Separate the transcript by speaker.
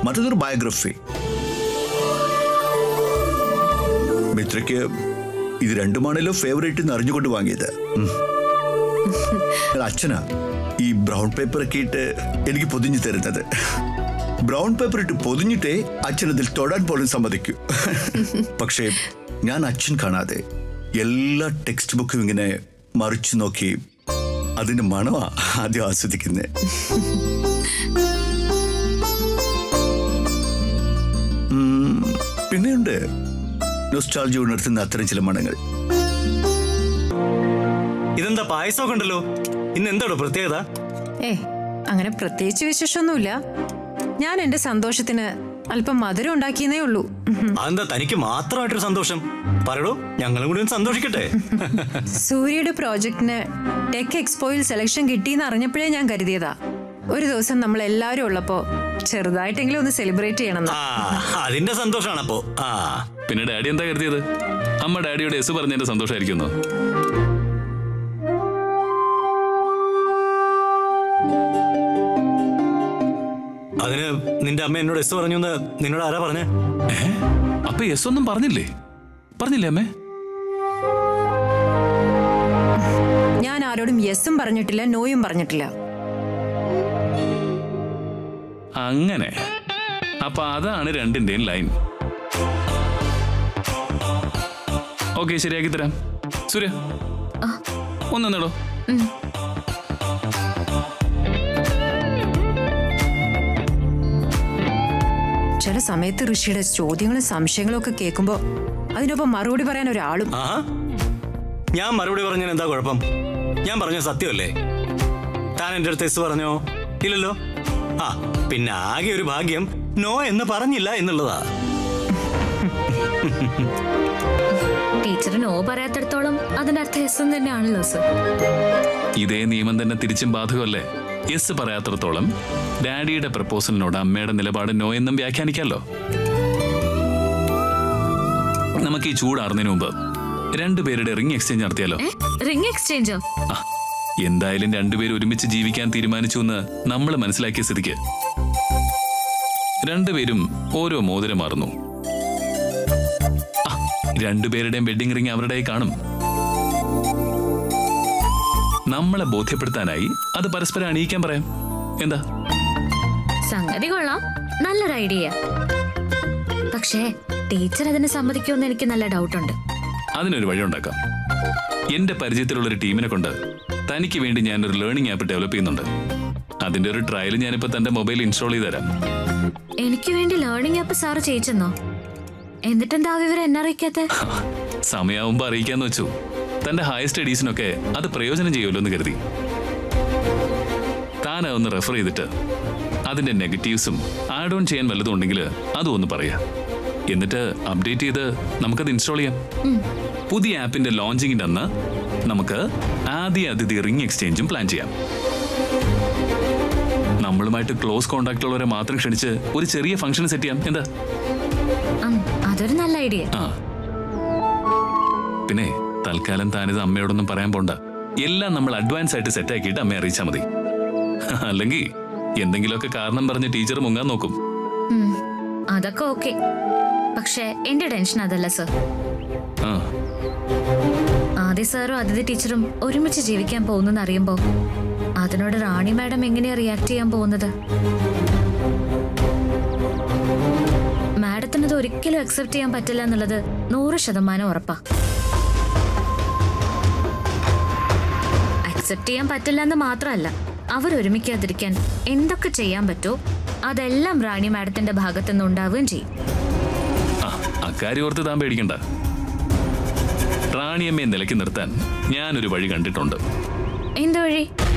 Speaker 1: മറ്റൊരു ബയോഗ്രഫി മിത്രയ്ക്ക് ഇത് രണ്ടുമാണല്ലോ ഫേവറേറ്റ് എന്ന് അറിഞ്ഞുകൊണ്ട് വാങ്ങിയത് ഉം. അത് അച്ഛനാ ഈ ബ്രൗൺ പേപ്പർ ഒക്കെ ഇട്ട് എനിക്ക് പൊതിഞ്ഞു തരുന്നത് ബ്രൗൺ പേപ്പർ ഇട്ട് പൊതിഞ്ഞിട്ടേ അച്ഛൻ അതിൽ തൊടാൻ പോലും സമ്മതിക്കൂ പക്ഷേ ഞാൻ അച്ഛൻ കാണാതെ എല്ലാ ടെക്സ്റ്റ് ബുക്കും ഇങ്ങനെ മറിച്ചു നോക്കി അതിന്റെ മണമാ ആദ്യം ആസ്വദിക്കുന്നത് പിന്നെയുണ്ട് നൊസ്റ്റാൾജി ഉണർത്തുന്ന അത്തരം ചില മണങ്ങൾ
Speaker 2: ഇതെന്താ പായസമൊക്കെ ഉണ്ടല്ലോ ഇന്ന് എന്താണോ പ്രത്യേകത
Speaker 3: ഏ അങ്ങനെ പ്രത്യേകിച്ച് വിശേഷമൊന്നുമില്ല ഞാൻ എന്റെ സന്തോഷത്തിന് അല്പം മധുരം ഉണ്ടാക്കിയെന്നേ ഉള്ളൂ ഉം.
Speaker 2: അതെന്താ തനിക്ക് മാത്രമായിട്ടൊരു സന്തോഷം പറയടോ ഞങ്ങളും കൂടി ഒന്ന് സന്തോഷിക്കട്ടെ
Speaker 3: സൂര്യയുടെ പ്രോജക്റ്റിന് ടെക് എക്സ്പോയിൽ സെലക്ഷൻ കിട്ടിയെന്ന് അറിഞ്ഞപ്പോഴേ ഞാൻ കരുതിയതാ ഒരു ദിവസം നമ്മൾ എല്ലാവരും ഉള്ളപ്പോ ചെറുതായിട്ടെങ്കിലും ഒന്ന് സെലിബ്രേറ്റ് ചെയ്യണം
Speaker 2: ആ അതിന്റെ സന്തോഷമാണ് അപ്പോ ആ
Speaker 4: പിന്നെ ഡാഡി എന്താ കരുതിയത് അമ്മ ഡാഡിയോട് എസ് പറഞ്ഞതിന്റെ സന്തോഷമായിരിക്കുന്നു
Speaker 2: അതിന് നിന്റെ അമ്മ എന്നോട് എസ് പറഞ്ഞു എന്ന് നിന്നോട് ആരാ പറഞ്ഞേ
Speaker 4: ഏ അപ്പൊ എസ് ഒന്നും പറഞ്ഞില്ലേ പറഞ്ഞില്ലേ അമ്മേ
Speaker 3: ഞാൻ ആരോടും യെസും പറഞ്ഞിട്ടില്ല നോയും പറഞ്ഞിട്ടില്ല
Speaker 4: അങ്ങനെ അപ്പൊ അതാണ് രണ്ടിന്റെയും ലൈൻ ഓക്കെ ശരിയാക്കി തരാം സൂര്യ ഒന്ന് നിന്നടോ
Speaker 3: ചില സമയത്ത് ഋഷിയുടെ ചോദ്യങ്ങളും സംശയങ്ങളും ഒക്കെ കേൾക്കുമ്പോ അതിനൊപ്പം മറുപടി പറയാൻ ഒരാളും
Speaker 2: ആഹാ ഞാൻ മറുപടി പറഞ്ഞാൽ എന്താ കുഴപ്പം ഞാൻ പറഞ്ഞ സത്യമല്ലേ താൻ എൻ്റെ അടുത്ത് എസ് പറഞ്ഞോ ഇല്ലല്ലോ ആ പിന്നെ ആകെ ഒരു ഭാഗ്യം നോ എന്ന് പറഞ്ഞില്ല എന്നുള്ളതാ
Speaker 5: ടീച്ചർ നോ പറയാത്തിടത്തോളം അതിന്റെ അർത്ഥം എസ് എന്ന് തന്നെയാണല്ലോ സർ
Speaker 4: ഇതേ നിയമം തന്നെ തിരിച്ചും ബാധകമല്ലേ യെസ് പറയാത്തിടത്തോളം ഡാഡിയുടെ പ്രപ്പോസലിനോട് അമ്മയുടെ നിലപാട് നോ എന്നും വ്യാഖ്യാനിക്കാമല്ലോ നമുക്ക് ഈ ചൂടാറുന്നതിന് മുമ്പ് രണ്ടുപേരുടെ റിംഗ് എക്സ്ചേഞ്ച് നടത്തിയാലോ
Speaker 5: റിംഗ് എക്സ്ചേഞ്ചോ
Speaker 4: ആ, എന്തായാലും രണ്ടുപേരും ഒരുമിച്ച് ജീവിക്കാൻ തീരുമാനിച്ചു എന്ന് നമ്മൾ മനസ്സിലാക്കിയ സ്ഥിതിക്ക് രണ്ടുപേരും ഓരോ മോതിരം മാറുന്നു ആ, രണ്ടുപേരുടെയും വെഡിങ് റിംഗ് അവരുടെ കയ്യിൽ കാണും നമ്മളെ ബോധ്യപ്പെടുത്താനായി അത് പരസ്പരം അണിയിക്കാൻ പറയാം എന്താ
Speaker 5: സംഗതി കൊള്ളാം നല്ലൊരു ഐഡിയ പക്ഷേ ടീച്ചർ അതിന് സമ്മതിക്കുമെന്ന് എനിക്ക് നല്ല ഡൗട്ടുണ്ട്
Speaker 4: അതിനൊരു വഴി ഉണ്ടാക്കാം എന്റെ പരിചയത്തിലുള്ള ഒരു ടീമിനെ കൊണ്ട് തനിക്ക് വേണ്ടി ഞാൻ ഒരു ലേണിംഗ് ആപ്പ് ഡെവലപ്പ് ചെയ്യുന്നുണ്ട് അതിന്റെ ഒരു ട്രയൽ ഞാനിപ്പോ തന്റെ മൊബൈൽ ഇൻസ്റ്റാൾ ചെയ്ത് തരാം
Speaker 5: എനിക്ക് വേണ്ടി ലേണിംഗ് ആപ്പ് സാറ് ചെയ്യിച്ചെന്നോ എന്നിട്ടെന്താ ആ വിവരം എന്നെ അറിയിക്കാത്ത
Speaker 4: സമയാവുമ്പോ അറിയിക്കാന്ന് വെച്ചു തന്റെ ഹയർ സ്റ്റഡീസിനൊക്കെ അത് പ്രയോജനം ചെയ്യുമല്ലോ എന്ന് കരുതി താൻ അതൊന്ന് റെഫർ ചെയ്തിട്ട് അതിന്റെ നെഗറ്റീവ്സും ആഡ് ഓൺ ചെയ്യാൻ വല്ലതും ഉണ്ടെങ്കിൽ അതും ഒന്ന് പറയാ എന്നിട്ട് അപ്ഡേറ്റ് ചെയ്ത് നമുക്കത് ഇൻസ്റ്റാൾ ചെയ്യാം പുതിയ ആപ്പിന്റെ ലോഞ്ചിങ്ങിന്റെ അന്ന് നമുക്ക് ആദ്യ അതിഥി റിംഗ് എക്സ്ചേഞ്ചും പ്ലാൻ ചെയ്യാം നമ്മളുമായിട്ട് ക്ലോസ് കോണ്ടാക്ട് ഉള്ളവരെ മാത്രം ക്ഷണിച്ച് ഒരു ചെറിയ ഫംഗ്ഷൻ സെറ്റ് ചെയ്യാം എന്താ
Speaker 5: ഉം, അതൊരു നല്ല ഐഡിയ
Speaker 4: ആ പിന്നെ തൽക്കാലം താനിത് അമ്മയോടൊന്നും പറയാൻ പോണ്ട എല്ലാം നമ്മൾ അഡ്വാൻസ് ആയിട്ട് സെറ്റ് ആക്കിയിട്ട് അമ്മയെ അറിയിച്ചാൽ മതി അല്ലെങ്കിൽ എന്തെങ്കിലുമൊക്കെ കാരണം പറഞ്ഞ് ടീച്ചർ മുങ്ങാൻ നോക്കും
Speaker 5: ഉം, അതൊക്കെ ഓക്കെ പക്ഷേ എന്റെ ടെൻഷൻ അതല്ല സർ
Speaker 4: ആ
Speaker 5: ആദ്യ സാറും അതിഥി ടീച്ചറും ഒരുമിച്ച് ജീവിക്കാൻ പോകുന്നെന്ന് അറിയുമ്പോൾ അതിനോട് റാണി മാഡം എങ്ങനെയാ റിയാക്ട് ചെയ്യാൻ പോകുന്നത് മാഡത്തിന് അത് ഒരിക്കലും അക്സെപ്റ്റ് ചെയ്യാൻ പറ്റില്ല എന്നുള്ളത് നൂറ് ശതമാനം ഉറപ്പാ അക്സെപ്റ്റ് ചെയ്യാൻ പറ്റില്ല എന്ന് മാത്രമല്ല അവർ ഒരുമിക്കാതിരിക്കാൻ എന്തൊക്കെ ചെയ്യാൻ പറ്റുമോ അതെല്ലാം റാണി മാഡത്തിന്റെ ഭാഗത്തുനിന്ന് ഉണ്ടാവുകയും ചെയ്യും
Speaker 4: ആ അക്കാര്യം ഓർത്ത് താൻ പേടിക്കണ്ട റാണിയമ്മയെ നിലയ്ക്ക് നിർത്താൻ ഞാനൊരു വഴി കണ്ടിട്ടുണ്ട്
Speaker 5: എന്ത് വഴി